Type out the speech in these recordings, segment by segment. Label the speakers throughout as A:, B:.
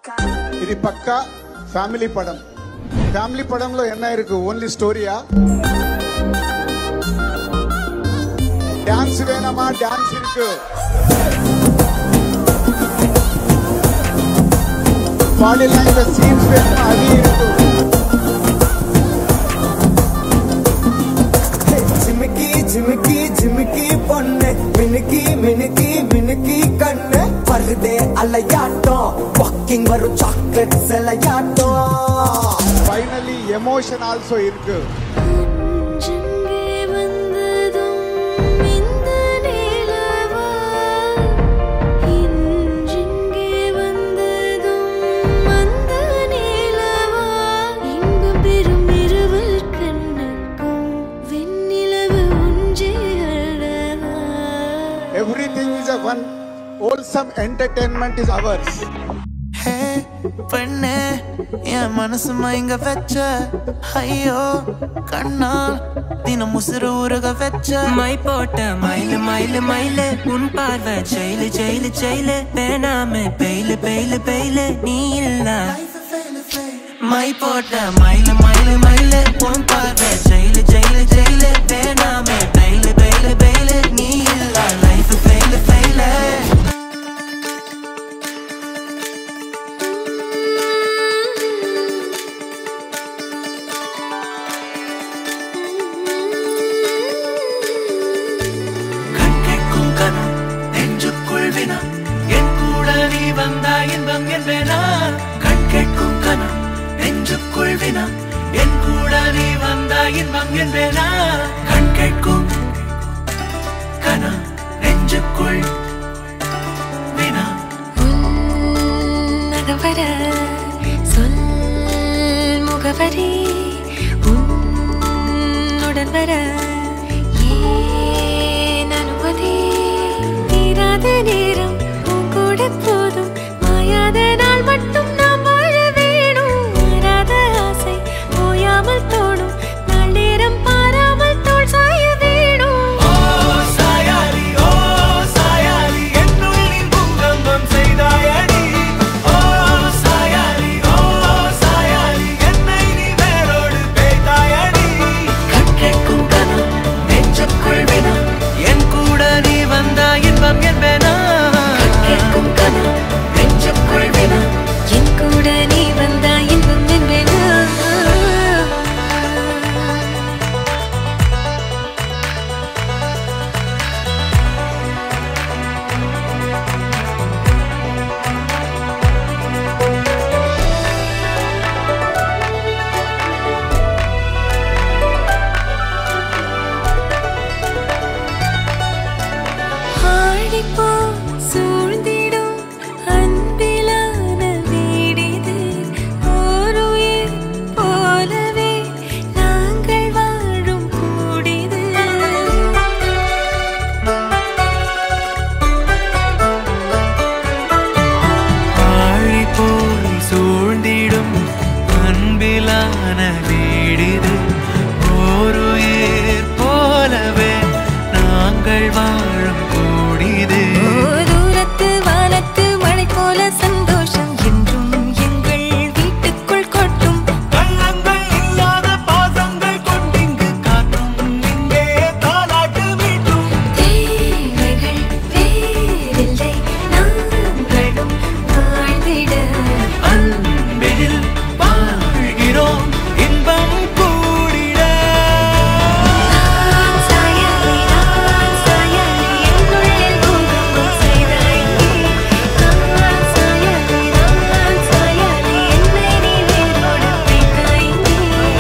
A: ఇది పక్కా family పడం family పడంలో ఎన్న ఇருக்கு ఓన్లీ స్టోరీయా டான்ஸ் வேணுமா டான்ஸ் இருக்கு பாடி லைன்ல சீன்ஸ் வேணுமா அது இருக்கு
B: ஜிமிக்கி ஜிமிக்கி ஜிமிக்கி பொண்ணு மினுக்கி மினுக்கி மினுக்கி கண்ணு வருதே அலையாட்டம் வாக்கிங் வரும் சாக்லேட் சிலையாட்டம்
A: ஃபைனலி எமோஷன் ஆல்சோ இருக்கு
C: அஞ்சங்கே வந்ததும் இந்த நிலவா இன்றெங்கே வந்ததும் அந்த நிலவா இன்பம் பெறும் இருவல் கண்ணுக்கும் வெண்ணிலவு ஒன்றே அல்லவா
A: everything is a one wholesome entertainment is ours
D: hey பெண்ணே என் மனசு மயங்க வச்ச ஐயோ கண்ணால் தினம் முசுறு உருக வச்ச
E: மை போட்ட மயிலு மயிலு மயிலு உன் பார்வை ஜெயிலு ஜெயிலு ஜெயிலு வேணாம பெயிலு பெயிலு பெயிலு நீ இல்ல மை போட்ட மயிலு மயிலு மயிலு உன் பார்வை ஜெயிலு ஜெயிலு ஜெயிலு வேணாம பெயிலு பெயிலு பெயிலு நீ இல்ல லைஃப் ஃபெயிலு ஃபெயிலு கண் கேட்கும் கனம் நெஞ்சுக்குள் வினா என் கூட நீ வந்தா இன்பம் என்பேனா கண் கேட்கும் கனம் நெஞ்சுக்குள் வினா என் கூட நீ வந்தா இன்பம் என்பேனா கண் கேட்கும் கனம் நெஞ்சுக்குள் வினா
C: உன்னகவர சொல் முகவரி உன்னுடன் வர ஏன் அனுமதி தீராத நேரம் உன் கூட போதும் மாயாத நாள் மட்டும் நாம் வாழ வேணும் மாறாத ஆசை ஓயாமல் தோணும் நாள் நேரம் பாராமல் தோல் சாய வேணும்
D: ஓ சாயாரி ஓ சாயாரி என்னுள் நீ பூகம்பம் செய்தாயடி ஓ சாயாரி ஓ சாயாரி என்னை நீ வேரோடு பேய்த்தாயடி கண் கேட்கும் கனம் நெஞ்சுக்குள் வினா என் கூட நீ வந்தா இன்பம் என்பேனா கண் கேட்கும் கனம் நெஞ்சுக்குள் வினா
C: என் கூட நீ வந்தா இன்பம் என்பேனா ஆடிப்போ சூழ்ந்திடும் அன்பிலான வீடிது ஓருயிர் போலவே நாங்கள் வாழும் கூடிது
D: ஆழி போல் சூழ்ந்திடும் அன்பிலான வீடிது ஓருயிர் போலவே நாங்கள் வாழும் கூடிது
C: ஓ தூரத்து வானத்து மழை போல சந்தோஷம் என்றும் எங்கள் வீட்டுக்குள் கொட்டும்
D: கள்ளங்கள் இல்லாத பாசங்கள் கொண்டிங்கு காற்றும் இங்கே தாலாட்டு மீட்டும்
C: தேவைகள் வேறில்லை நாங்களும் வாழ்ந்திட
D: அன்பில் வாழ்கிறோம் இன்பம் கூடிட
C: நான் சாயலை நான் சாயலை என்னுள்ளில் பூகம்பம் செய்தாய் நீ நான் சாயலை நான் சாயலை என்னை நீ வேரோடு வைத்தாய் நீ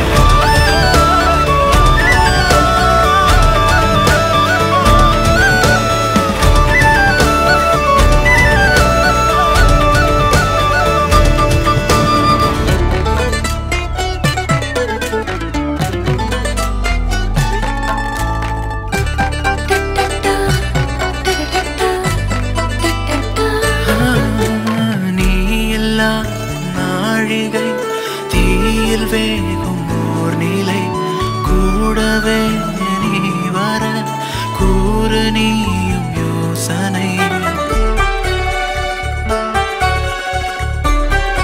D: நீ எல்லா நாழிகை தீயில் வேகும் ஓர் நிலை கூடவே நீ வர கூறு நீயும் யோசனை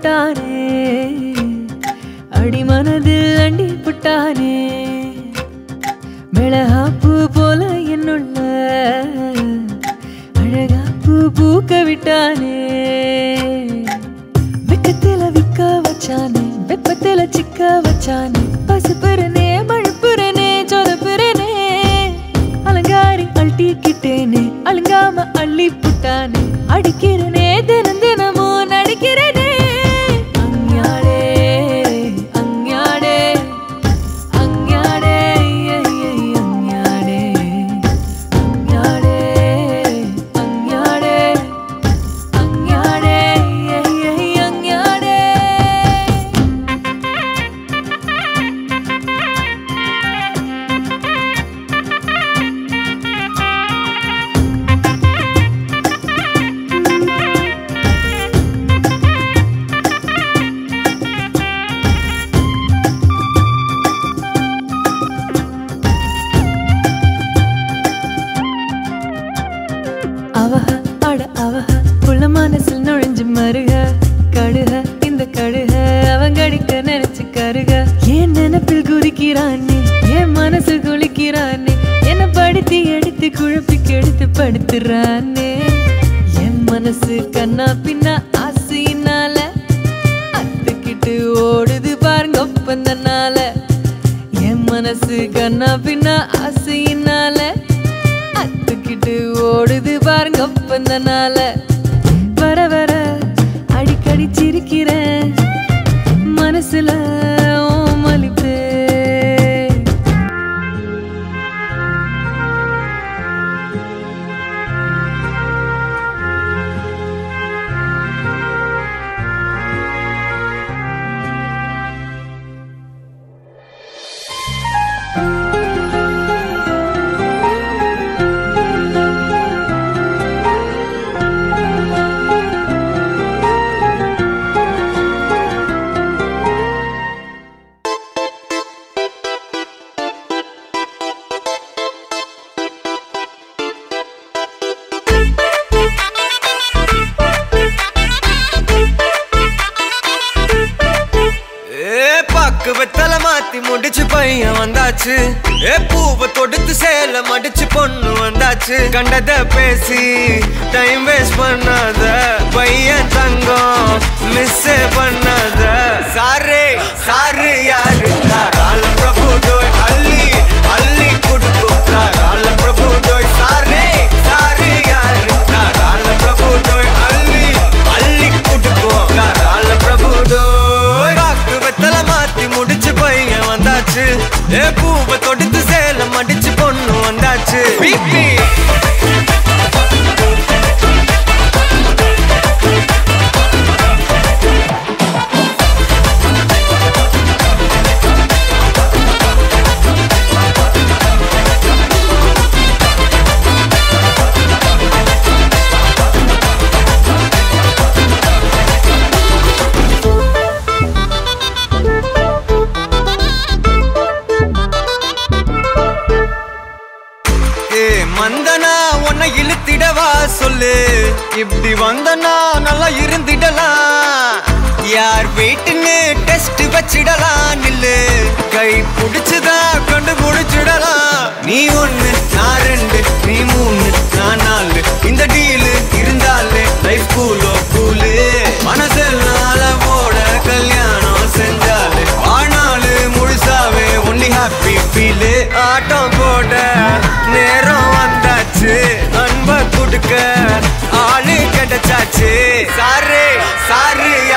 F: புட்டானே அடிமனதில் அண்டி புட்டானே மிளகாப்பூ போல என்னுள்ள அழகாப்பூ பூக்க விட்டானே வெக்கத்துல விக்க வச்சானே வெப்பத்துல சிக்க வச்சானே பசுப்புறனே மழுப்புறனே சொதப்புறனே அலங்காரி அழட்டிக்கிட்டேனே அலங்காம அள்ளி புட்டானே அடிக்கிறனே தினம் தினமும் நடிக்கிறனே அஞ்ஞாடே அஞ்ஞாடே அஞ்ஞாடே அஞ்ஞாடே அஞ்ஞாடே அஞ்ஞாடே அஞ்ஞாடே அஞ்ஞாடே அவஹ அட அவஹ புள்ள மனசில் நுழைஞ்சு மருக கடுக இந்த கடுக அவங்கடிக்க நினைச்சு கருக என் நினைப்பில் குதிக்கிறானே என் மனசு குளிக்கிறானே என்ன படுத்தி எடுத்து குழப்பி கெடுத்து படுத்துறானே என் மனசு கண்ணா பின்னா ஆசையினால அத்துக்கிட்டு ஓடுது பாருங்க ஒப்பந்தனால என் மனசு கண்ணா பின்னா ஆசையினால அத்துக்கிட்டு ஓடுது பாருங்க ஒப்பந்தனால வர வர அடிக்கடி சிரிக்கிறேன் மனசுல ஓமலிப்பே
G: ஏ பாக்கு வெத்தல மாத்தி முடிச்சு பையன் வந்தாச்சு ஏ பூவை தொடுத்து சேல மடிச்சு பொண்ணு வந்தாச்சு கண்டத பேசி டைம் வேஸ்ட் பண்ணாத பையன் தங்கம் மிஸ் பண்ணாத சாரே சாரு யாரு தாராள பிரபு டோய் அள்ளி அள்ளி குடுக்கும் தாராள பிரபு டோய் சாரே சாரு யாரு தாராள பிரபு டோய் அள்ளி அள்ளி குடுக்கும் தாராள பிரபு டோய் காக்கு வெத்தல மாத்தி முடிச்சு பையன் வந்தாச்சு ஏ பூவை தொடுத்து சேலம் அடிச்சு பொண்ணு வந்தாச்சு பிபி ஏ மந்தனா உன்னை இழுத்திடவா சொல்லு இப்படி வந்தனா நல்லா இருந்திடலாம் யார் வீட்டுன்னு டெஸ்ட் வச்சிடலாம் நில்லு கை புடிச்சுதா கொண்டு முடிச்சிடலாம் நீ ஒண்ணு நான் ரெண்டு நீ மூணு நான் நாலு இந்த டீலு இருந்தாலே லைஃப் கூலோ கூலு மனசெல்லாம் போட கல்யாணம் செஞ்சாலே ஆனாலு முழுசாவே ஒன்லி ஹாப்பி ஃபீலு ஆட்டம் போட நேரம் வந்தாச்சு அன்ப கொடுக்க ஆளு கிடைச்சாச்சு சாரு சாரு